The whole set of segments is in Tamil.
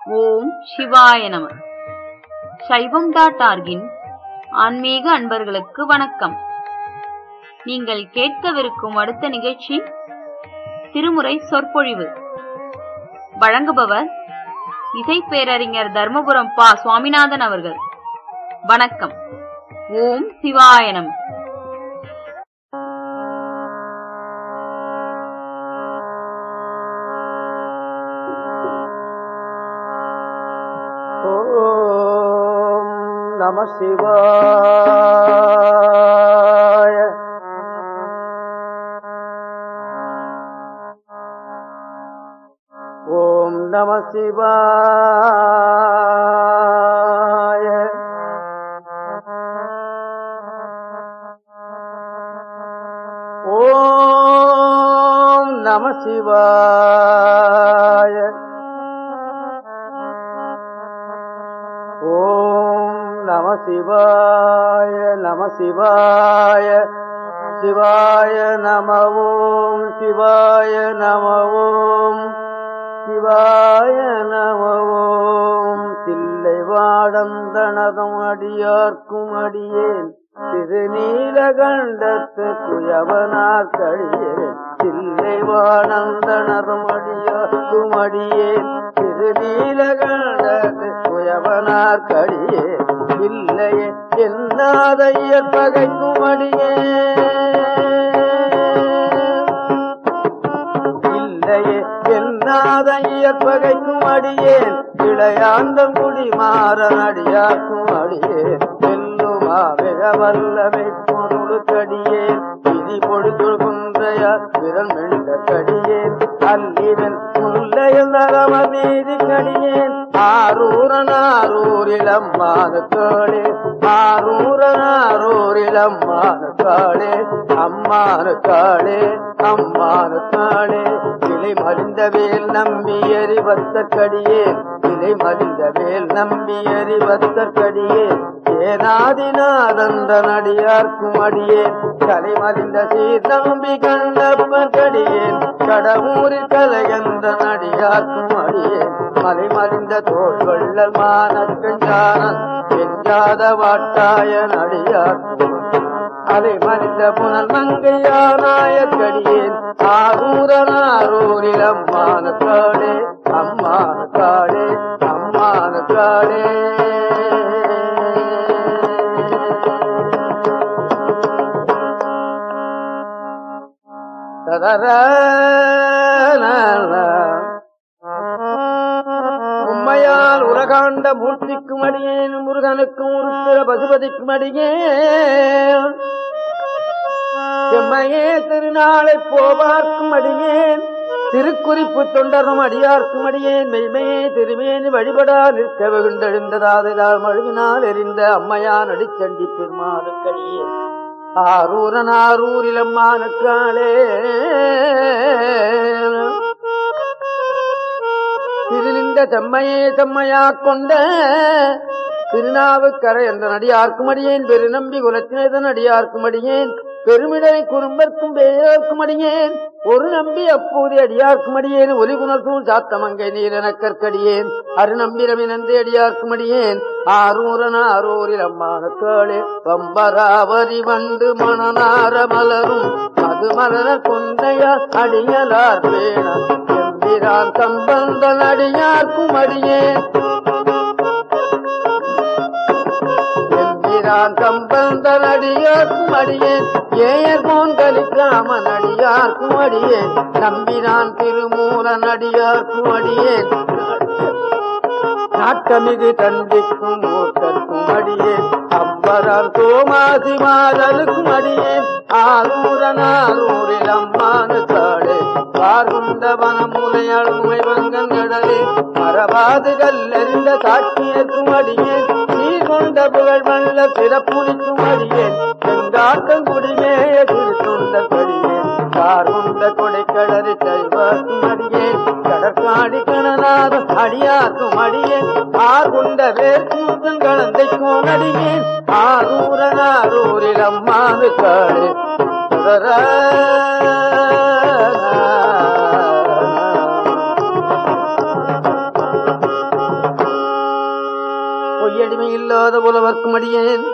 ஓம் சிவாய நம சைவம் டாட் ஆர்கின் ஆன்மீக அன்பர்களுக்கு வணக்கம் நீங்கள் கேட்கவிருக்கும் அடுத்த நிகழ்ச்சி திருமுறை சொற்பொழிவு வழங்குபவர் இசை பேரறிஞர் தர்மபுரம் பா சுவாமிநாதன் அவர்கள் வணக்கம் ஓம் சிவாய நம ஓம் நம சிவாய ஓம் நம சிவாய ஓம் நம சிவாய ஓம் நம சிவாய நம சிவாய சிவாய நம ஓம் சிவாய நம ஓம் சிவாய நம ஓம் தில்லை வாடந்தனதும் அடியார்க்கும் அடியேன் திருநீலகண்டத்து குயவனார் கழியேன் தில்லை வாடந்தனதும் அடியார்க்கும் அடியேன் திருநீலகண்டத்து குயவனார் கழியேன் இல்லையே என்னாதையர் பகைக்கும் அடியேன் இல்லையே என்னாதையர் பகைக்கும் அடியேன் இளையாந்தம் குடி மாறன் அடியாக்கும் அடியேன் செல்லுமா மிக வல்லமை பொருள் கடியேன் விதி பொழுது குன்றையார் விரல் மெல்ல கடியேன் அல்லிவன் முல்லையில் நரம நீதி கடியேன் ஆரூரன் ஆரூரில் அம்மானு காளே ஆரூரன் ஆரூரில் அம்மானு காளே அம்மானு காளே அம்மானு காளே கிளை மலிந்த வேல் நம்பி எறிவத்த கடியேன் கிளை மலிந்த வேல் நம்பி எறிவத்த கடியேன் ஏனாதிநாதந்த நடியார்க்கும் அடியேன் கலை மலிந்த சீர் நம்பி கண்டப்பன் கடியேன் கடவுரில் கலையந்த நடிகார்க்கும் அடியேன் மலை மலிந்த தோல் வள்ளல் மானக்கஞ்சானன் எஞ்சாத வாட்டாய நடிகார்க்கும் அலை மனித புனல் மங்கையானாயக்கடியேன் ஆரூரனாரூரில் அம்மான காடே அம்மான காடே அம்மான காடே உம்மையால் உலகாண்ட மூர்த்திக்கும் அடியேன் முருகனுக்கும் உருத்திர பசுபதிக்கும் அடியேன் செம்மையே திருநாளை போவார்க்கும் அடியேன் திருக்குறிப்பு தொண்டரும் அடியார்க்கும் அடியேன் மெய்மையே திருமேனி வழிபடா நிற்க வெகுண்டெழுந்ததாதையால் மழுவினால் எரிந்த அம்மையான் அடிச்சண்டி பெருமானுக்கடியேன் ஆரூரன் ஆரூரில் அம்மானுக்காளே திருநின்ற செம்மையே செம்மையாக் கொண்ட திருநாவுக்கரை என்ற நடிகார்க்கும் அடியேன் பெருநம்பி குலத்தினதன் அடியார்க்கும் அடியேன் பெருமிடை குறும்பர்க்கும் பேயோர்க்கும் அடியேன் ஒரு நம்பி அப்போது அடியார்க்கும் அடியேன் ஒலிபுணர்சூழ் சாத்தமங்கை நீலனக்கற்கடியேன் அருநம்பிரமினந்தி அடியார்க்கும் அடியேன் ஆரூரன் ஆரூரில் அம்மானுக்காளே பம்பராவரி வண்டு மணனார மலரும் அது மலர கொந்தையா அடியலார் பேண எம்பிரான் சம்பந்தன் அடியார்க்கும் அடியேன் எம்பிரான் சம்பந்தன் அடியார்க்கும் அடியேன் ஏயர் போன் கலிக்காமன் அடியார்க்கும் அடியேன் நம்பினான் திருமூலன் அடியார்க்கும் அடியேன் நாட்டமிகு தந்திக்கும் மூர்த்தர்க்கும் அடியேன் அவ்வரால் சோமாசி மாதலுக்கும் அடியேன் ஆரூரன் ஆரூரில் அம்மானு காடே பார்குண்ட வனமுலையழுமை வங்கன் கடலே மரபாது கல்லறிந்த சாட்சியர்க்கும் அடியேன் நீர் கொண்ட புகழ் வல்ல சிறப்புனிக்கும் அடியேன் செங்காட்டம் குடிமேய திருத்தொண்ட கடியேன் பார்குண்ட கொடைக்கடலை சரிவார்க்கும் அடியேன் கடற்காடி கணநாதம் அடியார்க்கும் அடியேன் ஆர்குண்ட வேர்க்கூத்தன் கலந்தைக்கும் அடியேன் ஆரூரனாரூரில் அம்மானு காடு பொய்யடிமை இல்லாத புலவர்க்கும் அடியேன்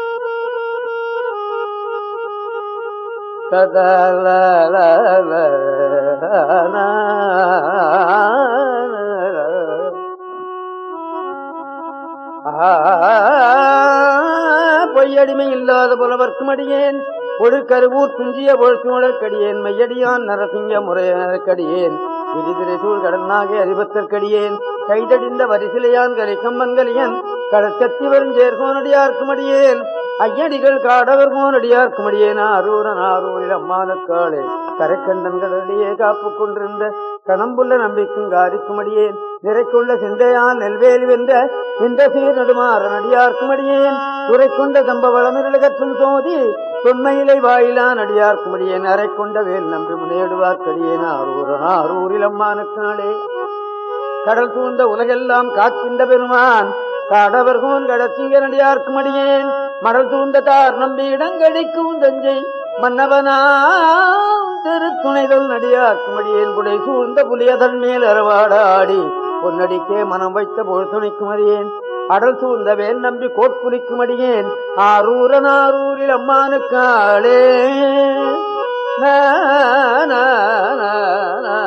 பொய்யடிமை இல்லாத புலவர்க்கும் அடியேன் ஒழுக்கருவூர் துஞ்சிய பொழுத்துழற்கடியேன் மையடியான் நரசிங்க முறையற்கடியேன் விரிதிரை சூழ் கடனாக அறிவத்தற்கடியேன் கைதடிந்த வரிசிலையான் கரை கம்பன்கலியன் கடற்கத்தி வரும் சேர்கோனடியார்க்கும் அடியேன் ஐயடிகள் காடவர் கோனடியார்க்கும் அடியேன் ஆரூரன் ஆரூரில் அம்மானக்காளே கரைக்கண்டன் கடலியே காப்பு கொண்டிருந்த கணம்புள்ள நம்பிக்கும் காரிக்கும் அடியேன் நிறைக்குள்ள சிந்தையான் நெல்வேலி வென்ற இந்த சீர் நடுமாறன் அடியார்க்கும் அடியேன் துறை கொண்ட தம்பவளமிருகற்றும் சோதி தொன்மையிலை வாயிலான் அடியார்க்கும் அடியேன் அரை கொண்ட வேல் நம்பி முனையிடுவார்க்கடியேன் ஆரூரன் ஆரூரில் அம்மானுக்காளே கடல் சூழ்ந்த உலகெல்லாம் காக்கின்ற பெருமான் காடவர்கோன் கடச்சிங்கனடியார்க்கும் அடியேன் மடல் சூழ்ந்த தார் நம்பி இடங்கடிக்கும் தஞ்சை மன்னவனா திருத்துணைதல் நடியார்க்கும் அடியேன் புடை சூழ்ந்த புலியதன் மேல் அறவாட ஆடி பொன்னடிக்கே மனம் வைத்த போல் துணைக்கும் அறியேன் அடல் சூழ்ந்த வேல் நம்பி கோட்புலிக்கும் அடியேன் ஆரூரன் ஆரூரில் அம்மானுக்காளே நா, நா, நா, நா.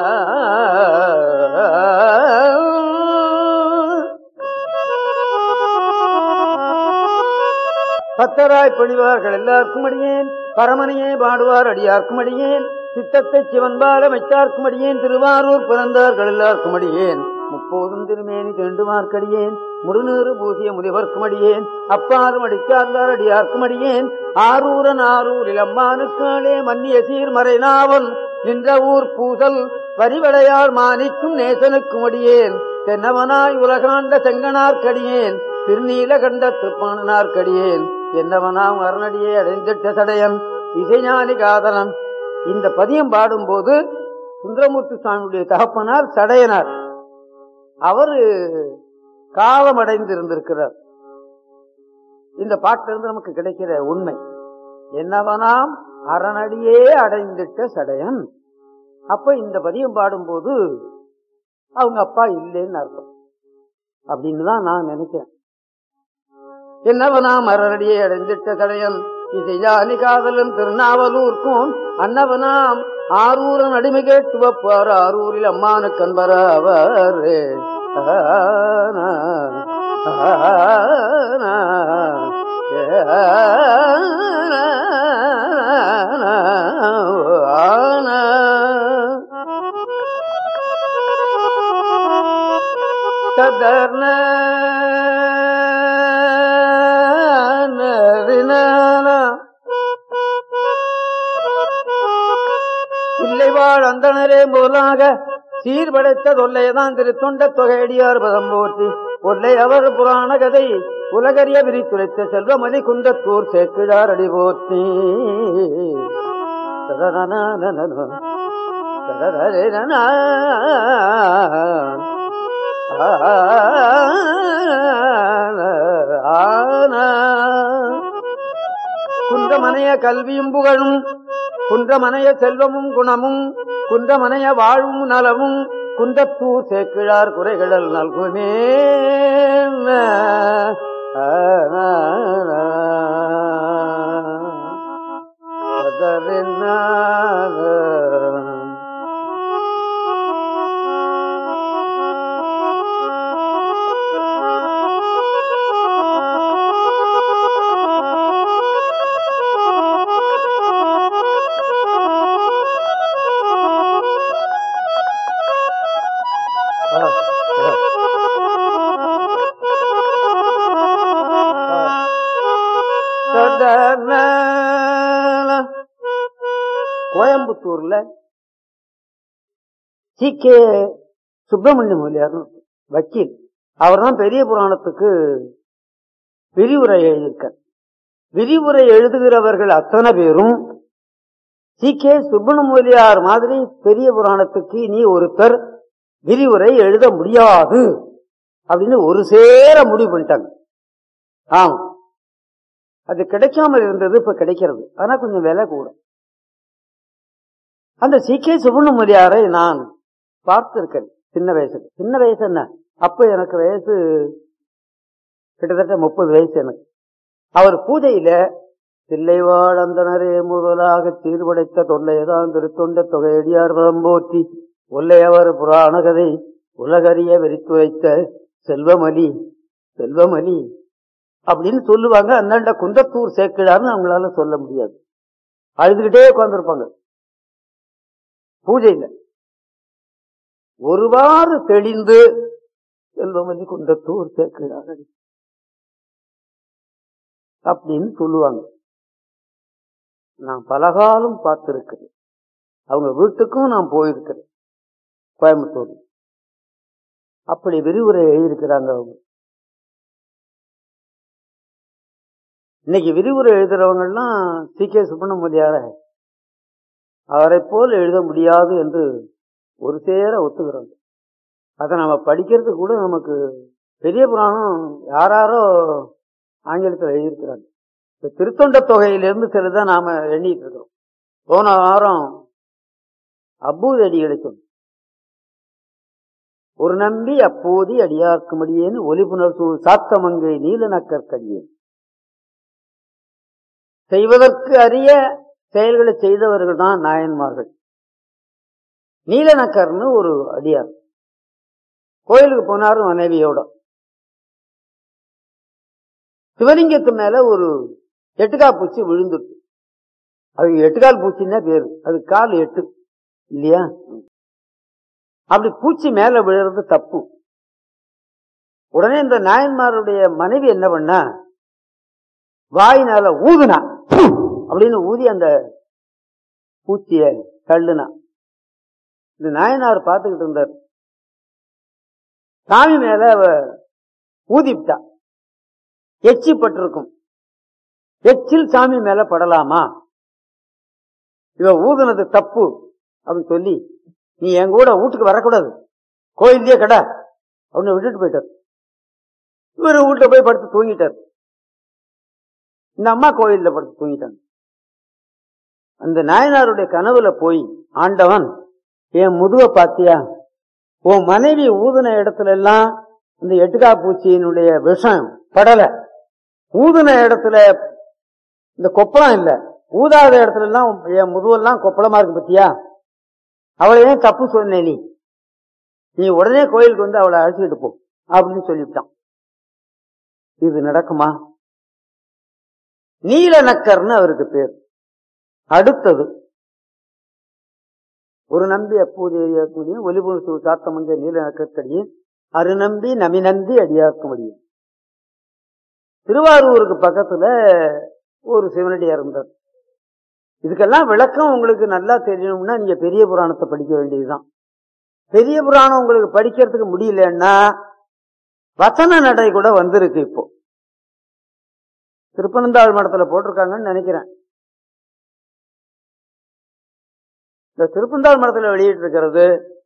பத்தராய் பணிவார்கள் எல்லாருக்கும் அடியேன் பரமனையே பாடுவார் அடியார்க்கும் அடியேன் சித்தத்தை சிவன்பால மைத்தார்க்கும் அடியேன் திருவாரூர் பிறந்தார்கள் எல்லாருக்கும் அடியேன் முப்போதும் திருமேனி தேண்டுமார்க்கடியேன் முருநூறு பூசிய முதிவர்க்கும் அடியேன் அப்பாலும் அடிச்சார்ந்தார் அடியார்க்கும் அடியேன் ஆரூரன் ஆரூரில் அம்மானுக்காளே மன்னிய சீர் மறைநாவல் நின்ற ஊர் பூசல் வரிவடையாள் மாணிக்கும் நேசனுக்கும் அடியேன் தென்னவனாய் உலகாண்ட செங்கனார்க்கடியேன் திருநீல கண்ட திருப்பாணனார்க்கடியேன் என்னவனாம் அரணடியே அடைந்திட்ட சடையன் இசைஞானி காதலன் இந்த பதியம் பாடும்போது சுந்தரமூர்த்தி சுவாமியுடைய தகப்பனார் சடையனார் அவரு காலம் அடைந்திருந்திருக்கிறார் இந்த பாட்டிலிருந்து நமக்கு கிடைக்கிற உண்மை என்னவனாம் அரணடியே அடைந்திட்ட சடையன் அப்ப இந்த பதியம் பாடும்போது அவங்க அப்பா இல்லைன்னு அர்த்தம் அப்படின்னு தான் நான் நினைக்கிறேன் என்னவனாம் அரணடியே அடைந்திட்ட சடையன் இசையானி காதலன் திருநாவலூர்க்கும் அன்னவனாம் ஆரூரன் அடிமை கேட்டு வப்பார் ஆரூரில் அம்மானு கண்பராவர் கதர்ன இல்லை வாழ் அந்தனரே போலாக சீர்படைத்த தொல்லையதான் திரு தொண்ட தொகையடியார் பதம் போற்றி ஒல்லை அவர் புராண கதை உலகறிய விரித்துரைத்த செல்வமதி குந்தத்தூர் சேக்கிழார் அடி போற்றி சதனனனனன. சததரினன. ஆன. குன்றமனைய கல்வியும் புகழும் குன்றமனைய செல்வமும் குணமும் குன்றமனைய வாழும் நலமும் குன்றத்தூர் சேக்கிழார் குறைகளல் நல்குமே கோயம்புத்தூர்ல சி கே சுப்பிரமணிய முதலியார்னு வக்கீல் அவர் தான் பெரிய புராணத்துக்கு விரிவுரை எழுதியிருக்கார் விரிவுரை எழுதுகிறவர்கள் அத்தனை பேரும் சி கே சுப்பிரமணியார் மாதிரி பெரிய புராணத்துக்கு நீ ஒருத்தர் விரிவுரை எழுத முடியாது அப்படின்னு ஒரு சேர முடிவு பண்ணிட்டாங்க ஆமா அது கிடைக்காமல் இருந்தது இப்ப கிடைக்கிறது ஆனா கொஞ்சம் விலை கூட அந்த சி கே சுப்பிரமணியாரை நான் பார்த்திருக்கேன் சின்ன வயசுல சின்ன வயசு என்ன அப்ப எனக்கு வயசு கிட்டத்தட்ட முப்பது வயசு எனக்கு அவர் பூஜையில தில்லைவாழந்தனரே முதலாக சீர்படைத்த தொல்லையதான் திருத்தொண்ட தொகையடியார் போற்றி ஒல்லையவர் புராண கதை உலகறிய வெறித்துரைத்த செல்வமலி செல்வமலி அப்படின்னு சொல்லுவாங்க அந்தாண்ட குந்தத்தூர் சேர்க்கிறார்னு அவங்களால சொல்ல முடியாது அழுதுகிட்டே உட்கார்ந்துருப்பாங்க பூஜையில ஒருவாறு தெளிந்து செல்வமலி குந்தத்தூர் சேர்க்கிறார் அப்படின்னு சொல்லுவாங்க நான் பலகாலம் பார்த்திருக்கிறேன் அவங்க வீட்டுக்கும் நான் போயிருக்கிறேன் கோயம்புத்தூர் அப்படி விரிவுரை எழுதியிருக்கிறாங்க அவங்க இன்னைக்கு விரிவுரை எழுதுறவங்கெல்லாம் சி கே சுப்பிரமணியார அவரை போல் எழுத முடியாது என்று ஒரு சேர ஒத்துக்கிறாங்க அதை நம்ம படிக்கிறது கூட நமக்கு பெரிய புராணம் யாராரோ ஆங்கிலத்தில் எழுதியிருக்கிறாங்க இந்த திருத்தொண்ட தொகையிலிருந்து சிலதான் நாம எண்ணிட்டு இருக்கிறோம் போன வாரம் அப்பூதி அடி கிடைச்சோம் ஒரு நம்பி அப்போதி அடியார்க்குமடியேன்னு ஒலிபுணர் சூழ் சாத்தமங்கை நீலநக்கற்கடியேன் செய்வதற்கு அரிய செயல்களை செய்தவர்கள் தான் நாயன்மார்கள் நீலநக்கர்னு ஒரு அடியார் கோயிலுக்கு போனாரு மனைவியோட சிவலிங்கத்து மேல ஒரு எட்டுக்கால் பூச்சி விழுந்துட்டு அது எட்டுக்கால் பூச்சின்னா பேரு அது கால் எட்டு இல்லையா அப்படி பூச்சி மேல விழுறது தப்பு உடனே இந்த நாயன்மாருடைய மனைவி என்ன பண்ணா வாயினால ஊதுனா அப்படின்னு ஊதி அந்த பூச்சிய தள்ளுனா இந்த நாயனார் பார்த்துக்கிட்டு இருந்தார் சாமி மேல அவ ஊதிவிட்டா எச்சி பட்டிருக்கும் எச்சில் சாமி மேல படலாமா இவ ஊதுனது தப்பு அப்படின்னு சொல்லி நீ என் கூட வீட்டுக்கு வரக்கூடாது கோயிலே கடை அப்படின்னு விட்டுட்டு போயிட்டார் இவர் வீட்டுல போய் படுத்து தூங்கிட்டார் இந்த அம்மா கோயில்ல படுத்து தூங்கிட்டாங்க அந்த நாயனாருடைய கனவுல போய் ஆண்டவன் என் முதுவை பாத்தியா உன் மனைவி ஊதுன இடத்துல எல்லாம் இந்த எட்டுக்கா பூச்சியினுடைய விஷம் படல ஊதுன இடத்துல இந்த கொப்பளம் இல்ல ஊதாத இடத்துல எல்லாம் என் முதுவெல்லாம் கொப்பளமா இருக்கு பத்தியா அவளை ஏன் தப்பு சொன்ன நீ நீ உடனே கோயிலுக்கு வந்து அவளை அழைச்சிட்டு போ அப்படின்னு சொல்லிவிட்டான் இது நடக்குமா நீலநக்கர்னு அவருக்கு பேர் அடுத்தது ஒரு நம்பி அப்போதைய ஒலிபுணு சாத்தமஞ்ச நீலநக்கடியும் அருநம்பி நமிநந்தி அடியாக்க முடியும் திருவாரூருக்கு பக்கத்துல ஒரு சிவனடியார் இருந்தார் இதுக்கெல்லாம் விளக்கம் உங்களுக்கு நல்லா தெரியணும்னா நீங்க பெரிய புராணத்தை படிக்க வேண்டியதுதான் பெரிய புராணம் உங்களுக்கு படிக்கிறதுக்கு முடியலன்னா வசன நடை கூட வந்திருக்கு இப்போ திருப்பனந்தாள் மடத்துல போட்டிருக்காங்கன்னு நினைக்கிறேன் இந்த திருப்பந்தாள் மடத்துல வெளியிட்டு இருக்கிறது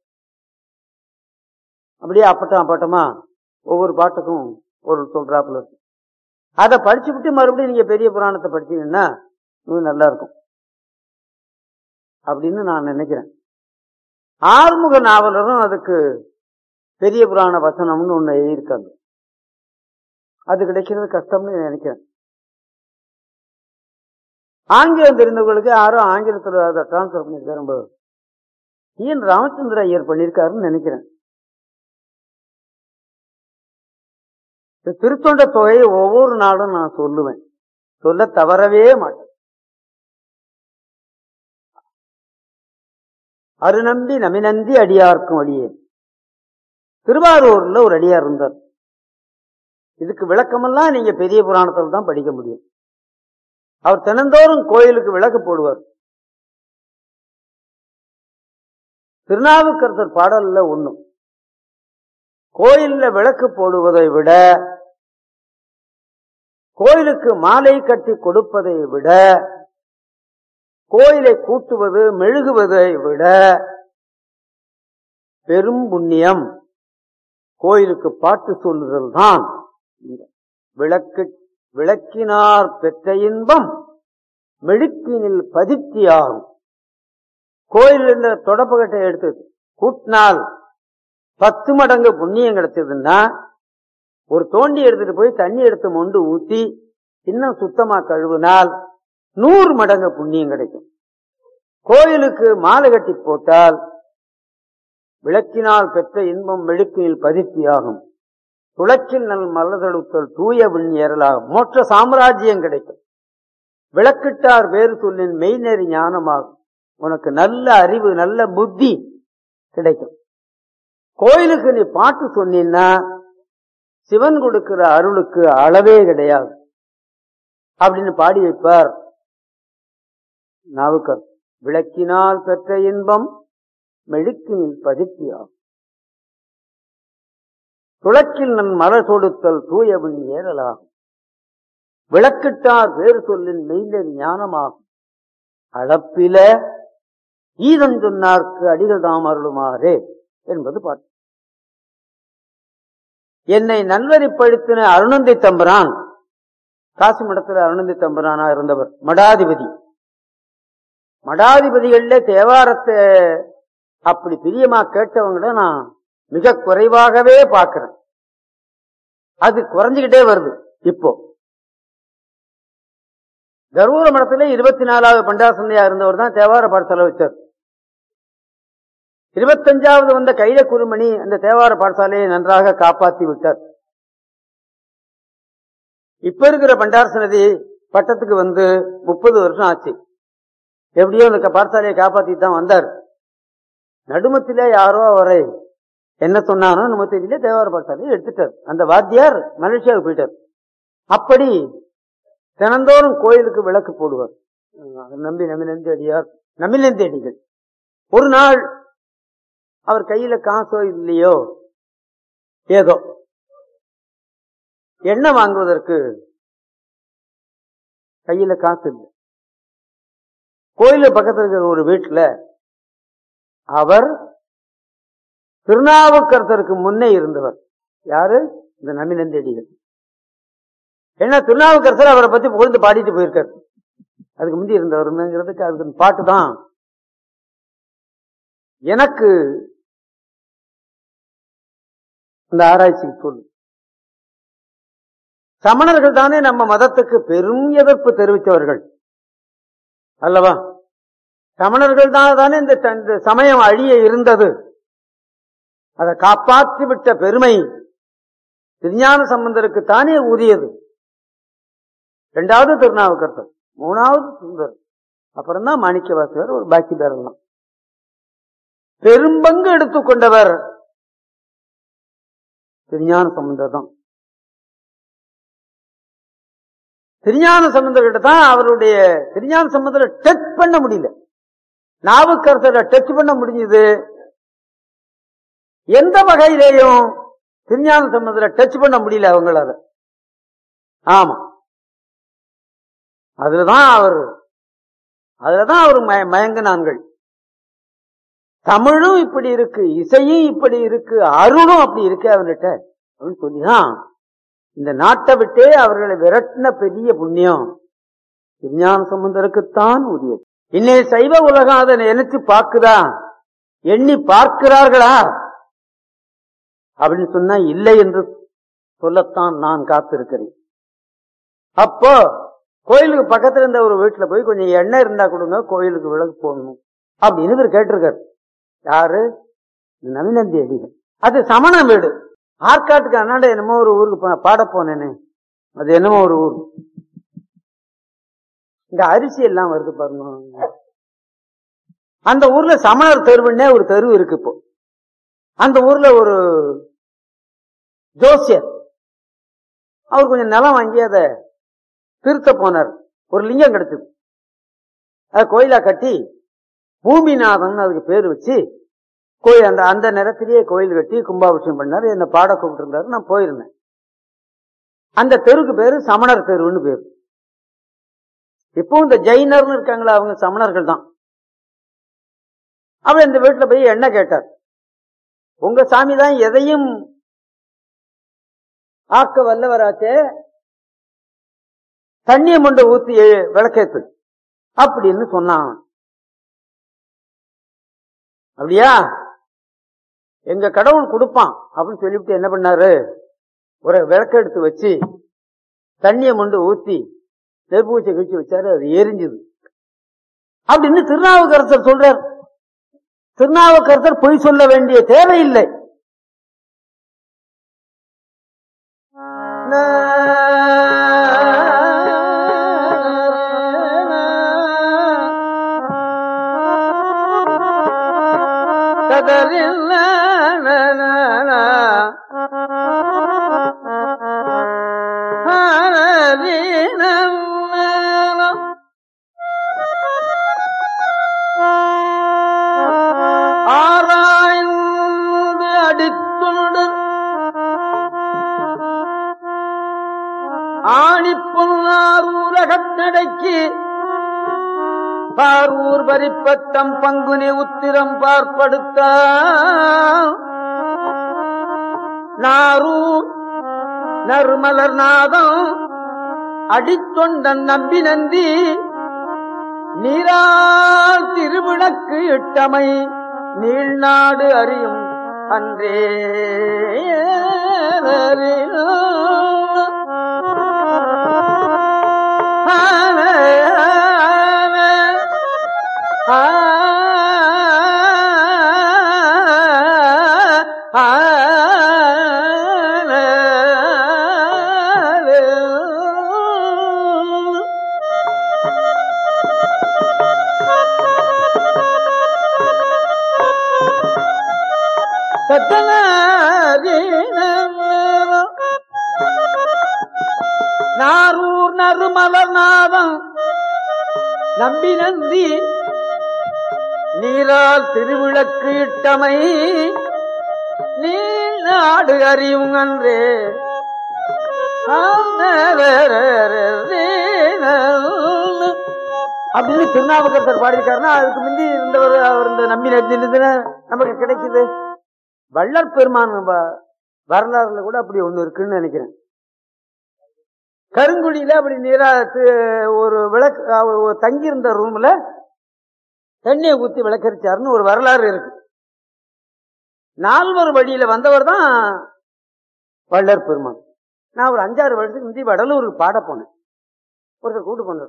அப்படியே அப்பட்டம் அப்பட்டமா ஒவ்வொரு பாட்டுக்கும் ஒரு சொல்றாப்புல இருக்கு அதை படிச்சு விட்டு மறுபடியும் நீங்க பெரிய புராணத்தை படிச்சீங்கன்னா இன்னும் நல்லா இருக்கும் அப்படின்னு நான் நினைக்கிறேன் ஆறுமுக நாவலரும் அதுக்கு பெரிய புராண வசனம்னு ஒண்ணு எழுதியிருக்காங்க அது கிடைக்கிறது கஷ்டம்னு நினைக்கிறேன் ஆங்கிலம் தெரிந்தவர்களுக்கு யாரும் ஆங்கிலத்தில் அதை டிரான்ஸ்பர் பண்ணியிருக்காரு ரொம்ப ஈஎன் ராமச்சந்திர ஐயர் பண்ணியிருக்காருன்னு நினைக்கிறேன் இந்த திருத்தொண்ட தொகையை ஒவ்வொரு நாளும் நான் சொல்லுவேன் சொல்ல தவறவே மாட்டேன் அருநம்பி நமிநந்தி அடியார்க்கும் அடியேன் திருவாரூர்ல ஒரு அடியார் இருந்தார் இதுக்கு விளக்கமெல்லாம் நீங்க பெரிய புராணத்தில் தான் படிக்க முடியும் அவர் தினந்தோறும் கோயிலுக்கு விளக்கு போடுவார் திருநாவுக்கரசர் பாடல்ல ஒண்ணும் கோயில்ல விளக்கு போடுவதை விட கோயிலுக்கு மாலை கட்டி கொடுப்பதை விட கோயிலை கூட்டுவது மெழுகுவதை விட பெரும் புண்ணியம் கோயிலுக்கு பாட்டு சொல்லுதல் தான் விளக்கு விளக்கினார் பெற்ற இன்பம் மெழுக்கினில் பதித்தியாகும் கோயில் இந்த தொடப்பகட்டை எடுத்து கூட்டினால் பத்து மடங்கு புண்ணியம் கிடைச்சதுன்னா ஒரு தோண்டி எடுத்துட்டு போய் தண்ணி எடுத்து மொண்டு ஊத்தி இன்னும் சுத்தமா கழுவினால் நூறு மடங்கு புண்ணியம் கிடைக்கும் கோயிலுக்கு மாலை கட்டி போட்டால் விளக்கினால் பெற்ற இன்பம் மெழுக்கில் பதிர்த்தியாகும் துளக்கில் நல் மலர்தழுத்தல் தூய விண் ஏறலாகும் மோட்ச சாம்ராஜ்யம் கிடைக்கும் விளக்கிட்டார் வேறு சொல்லின் மெய்நெறி ஞானமாகும் உனக்கு நல்ல அறிவு நல்ல புத்தி கிடைக்கும் கோயிலுக்கு நீ பாட்டு சொன்னீன்னா சிவன் கொடுக்கிற அருளுக்கு அளவே கிடையாது அப்படின்னு பாடி வைப்பார் நாவுக்கர் விளக்கினால் பெற்ற இன்பம் மெழுக்கினில் பதிர்த்தியாகும் துளக்கில் நன் மலர் தொடுத்தல் தூயவன் ஏறலாகும் விளக்கிட்டார் வேறு சொல்லின் மெய்நெறி ஞானமாகும் அளப்பில ஈதம் சொன்னார்க்கு அடிகள் தாம் அருளுமாறே என்பது பாட்டு என்னை நல்வரிப்படுத்தின அருணந்தி தம்பரான் காசு மடத்துல அருணந்தி தம்பரானா இருந்தவர் மடாதிபதி மடாதிபதிகள்ல தேவாரத்தை அப்படி பிரியமா கேட்டவங்கள நான் மிக குறைவாகவே பார்க்கிறேன் அது குறைஞ்சுகிட்டே வருது இப்போ கரூர மடத்துல இருபத்தி நாலாவது பண்டாசந்தையா இருந்தவர் தான் தேவார பாடசாலை வச்சார் இருபத்தஞ்சாவது வந்த கைல குருமணி அந்த தேவார பாடசாலையை நன்றாக காப்பாற்றி விட்டார் இப்ப இருக்கிற பண்டாரசனதி பட்டத்துக்கு வந்து முப்பது வருஷம் ஆச்சு எப்படியோ அந்த பாடசாலையை காப்பாத்திட்டு தான் வந்தார் நடுமத்தில யாரோ அவரை என்ன சொன்னானோ நம்ம தெரியல தேவார பாடசாலையை எடுத்துட்டார் அந்த வாத்தியார் மலேசியாவுக்கு போயிட்டார் அப்படி தினந்தோறும் கோயிலுக்கு விளக்கு போடுவார் நம்பி நம்பினந்தி அடியார் நம்பினந்தி அடிகள் ஒரு நாள் அவர் கையில காசோ இல்லையோ ஏதோ எண்ணெய் வாங்குவதற்கு கையில காசு இல்லை கோயில பக்கத்துல இருக்கிற ஒரு வீட்டுல அவர் திருநாவுக்கரசருக்கு முன்னே இருந்தவர் யாரு இந்த நம்பினந்தி அடிகள் ஏன்னா திருநாவுக்கரசர் அவரை பத்தி புகழ்ந்து பாடிட்டு போயிருக்காரு அதுக்கு முந்தி இருந்தவருங்கிறதுக்கு அதுக்கு பாட்டு தான் எனக்கு இந்த ஆராய்ச்சிக்கு சொல்லு சமணர்கள் தானே நம்ம மதத்துக்கு பெரும் எதிர்ப்பு தெரிவித்தவர்கள் அல்லவா சமணர்கள் தான் தானே இந்த இந்த சமயம் அழிய இருந்தது அதை காப்பாற்றி விட்ட பெருமை திருஞான சம்பந்தருக்கு தானே உரியது இரண்டாவது திருநாவுக்கரசர் மூணாவது சுந்தர் அப்புறம் தான் மாணிக்கவாசகர் ஒரு பாக்கி பேரெல்லாம் பெரும்பங்கு எடுத்துக்கொண்டவர் திருஞான சம்பந்தர் தான் திருஞான சம்பந்தர்கிட்ட தான் அவருடைய திருஞான சம்பந்தரை டச் பண்ண முடியல நாவுக்கரசரை டச் பண்ண முடிஞ்சது எந்த வகையிலேயும் திருஞான சம்பந்தரை டச் பண்ண முடியல அவங்களால ஆமா அதுலதான் அவர் அதுலதான் அவர் மயங்கினான்கள் தமிழும் இப்படி இருக்கு இசையும் இப்படி இருக்கு அருளும் அப்படி இருக்கு அவர்கிட்ட அப்படின்னு சொல்லிதான் இந்த நாட்டை விட்டே அவர்களை விரட்டின பெரிய புண்ணியம் விஞ்ஞான சம்பந்தருக்குத்தான் உரியது இன்னைய சைவ உலகம் அதை நினைச்சு பார்க்குதா எண்ணி பார்க்கிறார்களா அப்படின்னு சொன்னா இல்லை என்று சொல்லத்தான் நான் காத்திருக்கிறேன் அப்போ கோயிலுக்கு பக்கத்துல இருந்த ஒரு வீட்டுல போய் கொஞ்சம் எண்ணெய் இருந்தா கொடுங்க கோயிலுக்கு விளக்கு போடணும் அப்படின்னு இவர் கேட்டிருக்காரு யாரு நவீனந்தி அடிகள் அது சமண வீடு ஆற்காட்டுக்கு அண்ணாண்ட என்னமோ ஒரு ஊருக்கு பாட போனேன்னு அது என்னமோ ஒரு ஊர் இந்த அரிசி எல்லாம் வருது பாருங்க அந்த ஊர்ல சமணர் தெருவுன்னே ஒரு தெரு இருக்கு இப்போ அந்த ஊர்ல ஒரு ஜோசியர் அவர் கொஞ்சம் நிலம் வாங்கி அதை திருத்த போனார் ஒரு லிங்கம் கிடைச்சது அதை கோயிலா கட்டி பூமிநாதன் அதுக்கு பேர் வச்சு கோயில் அந்த அந்த நேரத்திலேயே கோயில் கட்டி கும்பாபிஷேகம் பண்ணாரு என்ன பாட கூப்பிட்டு இருந்தாரு நான் போயிருந்தேன் அந்த தெருக்கு பேரு சமணர் தெருவுன்னு பேரு இப்போ இந்த ஜெயினர்னு இருக்காங்களா அவங்க சமணர்கள் தான் அவர் இந்த வீட்டுல போய் என்ன கேட்டார் உங்க சாமி தான் எதையும் ஆக்க வல்லவராச்சே தண்ணியை மொண்டை ஊத்தி விளக்கேத்து அப்படின்னு சொன்னான் அப்படியா எங்க கடவுள் கொடுப்பான் அப்படின்னு சொல்லிவிட்டு என்ன பண்ணாரு ஒரு விளக்க எடுத்து வச்சு தண்ணியை கொண்டு ஊத்தி நெருப்பூச்சை கழிச்சு வச்சாரு அது எரிஞ்சுது அப்படின்னு திருநாவுக்கரசர் சொல்றார் திருநாவுக்கரசர் பொய் சொல்ல வேண்டிய தேவையில்லை ஆராய்ந்து அடித்துண்டு ஆணிப்பொன்னார் உலகத்தடைக்கு பார்வூர் பரிப்பத்தம் பங்குனி உத்திரம் பார்ப்படுத்த நாரூர் நறுமலர் நாதம் அடித்தொண்டன் நம்பி நந்தி நீரால் திருவிளக்கு இட்டமை நீள்நாடு அறியும் அன்றே நாரூர் நறுமலர் நாதம் நம்பி நந்தி நீரால் திருவிளக்கு இட்டமை நீ நாடு அறியும் அன்றே அப்படின்னு திருநாவுக்கரசர் பாடியிருக்காருன்னா அதுக்கு முந்தி இருந்தவர் அவர் இந்த நம்பி நந்தி நமக்கு கிடைக்குது வள்ளற் பெருமான் வ- வரலாறுல கூட அப்படி ஒண்ணு இருக்குன்னு நினைக்கிறேன் கருங்குழியில அப்படி நீரா து- ஒரு விளக்கு அவர் ஒரு தங்கி இருந்த ரூம்ல தண்ணியை ஊத்தி விளக்கரிச்சாருன்னு ஒரு வரலாறு இருக்கு நால்வர் வழியில வந்தவர் தான் வள்ளற் பெருமான் நான் ஒரு அஞ்சாறு வருஷத்துக்கு முந்தி வடலூருக்கு பாட போனேன் ஒருத்தர் கூட்டு போனார்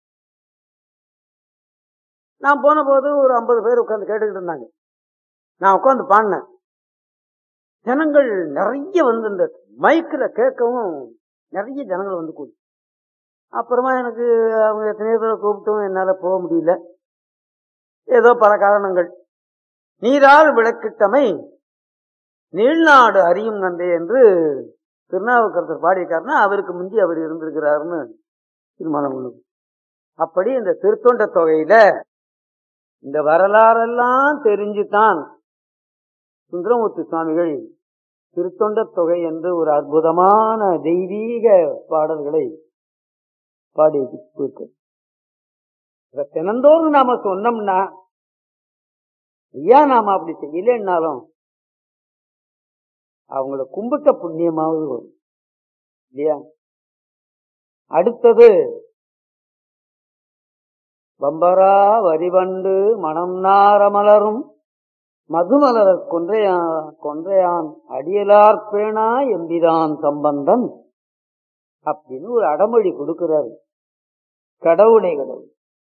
நான் போன போது ஒரு ஐம்பது பேர் உட்கார்ந்து கேட்டுக்கிட்டு இருந்தாங்க நான் உட்கார்ந்து பாடினேன் ஜனங்கள் நிறைய வந்து இந்த மைக்ல கேட்கவும் நிறைய ஜனங்கள் வந்து கூடி அப்புறமா எனக்கு அவங்க எத்தனையோ பேரை கூப்பிட்டும் என்னால போக முடியல ஏதோ பல காரணங்கள் நீரால் விளக்கிட்டமை நீள்நாடு அறியும் நன்றே என்று திருநாவுக்கரசர் பாடியிருக்காருன்னா அவருக்கு முந்தி அவர் இருந்திருக்கிறாருன்னு தீர்மானம் பண்ணுது அப்படி இந்த திருத்தொண்ட தொகையில இந்த வரலாறெல்லாம் தெரிஞ்சுதான் சுந்தரமூர்த்தி சுவாமிகள் திருத்தொண்ட தொகை என்று ஒரு அற்புதமான தெய்வீக பாடல்களை பாடி இருக்கு இத தினந்தோறும் நாம சொன்னோம்னா ஐயா நாம அப்படி செய்யலைன்னாலும் அவங்கள கும்பிட்ட புண்ணியமாவது வரும் இல்லையா அடுத்தது பம்பரா வரிவண்டு மணம் நாரமலரும் மதுமலர் கொன்றையான் கொன்றையான் அடியலார் பேணா எம்பிரான் சம்பந்தன் அப்படின்னு ஒரு அடமொழி கொடுக்கிறாரு கடவுளை கடவுள்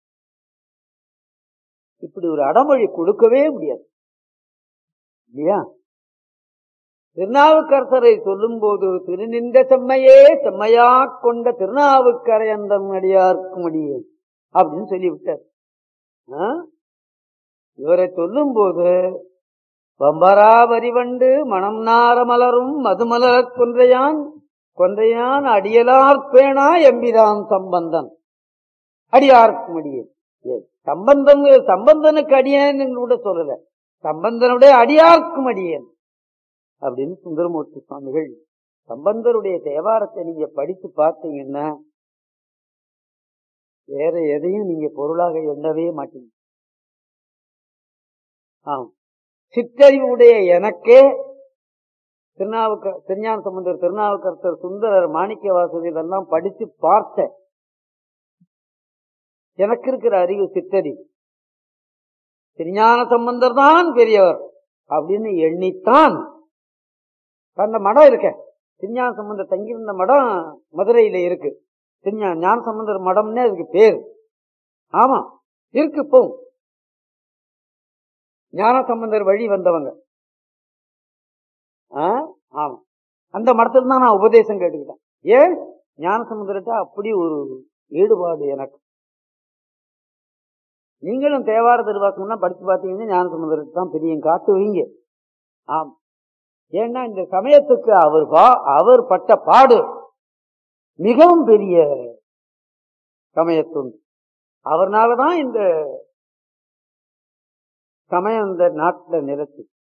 இப்படி ஒரு அடமொழி கொடுக்கவே முடியாது இல்லையா திருநாவுக்கரசரை சொல்லும் போது திருநின்ற செம்மையே செம்மையா கொண்ட திருநாவுக்கரை அந்த அடியார்க்கு முடியும் அப்படின்னு சொல்லிவிட்டார் ஆ? இவரை சொல்லும் போது வம்பரா வரிவண்டு மணம் நார மலரும் மதுமலர் கொன்றையான் கொன்றையான் அடியலார் பேணா எம்பிரான் சம்பந்தன் அடியார்க்கு முடியும் சம்பந்தன் சம்பந்தனுக்கு அடியேன்னு கூட சொல்லல சம்பந்தனுடைய அடியார்க்கும் அடியேன் அப்படின்னு சுந்தரமூர்த்தி சுவாமிகள் சம்பந்தருடைய தேவாரத்தை நீங்க படித்து பார்த்தீங்கன்னா வேற எதையும் நீங்க பொருளாக எண்ணவே மாட்டீங்க ஆம் சிற்றறிவுடைய எனக்கே திருநாவுக்க திருஞான சம்பந்தர் திருநாவுக்கரசர் சுந்தரர் மாணிக்க வாசகர் இதெல்லாம் படித்து பார்த்தேன் எனக்கு இருக்கிற அறிவு சிற்றறிவு திருஞான சம்பந்தர் தான் பெரியவர் அப்படின்னு எண்ணித்தான் அந்த மடம் இருக்க திருஞான சம்பந்தர் தங்கியிருந்த மடம் மதுரையில இருக்கு திருஞா ஞான சம்பந்தர் மடம்னே அதுக்கு பேரு ஆமா இருக்கு இப்போ ஞான சம்பந்தர் வழி வந்தவங்க ஆ? ஆமா அந்த மடத்துல தான் நான் உபதேசம் கேட்டுக்கிட்டேன் ஏன் ஞான சம்பந்தர்கிட்ட அப்படி ஒரு ஈடுபாடு எனக்கு நீங்களும் தேவார திருவாக்கம்னா படிச்சு பார்த்தீங்கன்னா ஞான சம்பந்தருக்கு தான் பெரிய காட்டுவீங்க ஆம் ஏன்னா இந்த சமயத்துக்கு அவர் பா- அவர் பட்ட பாடு மிகவும் பெரிய சமயத்துண்டு அவர்னாலதான் இந்த சமயம் இந்த நாட்டுல நிலத்து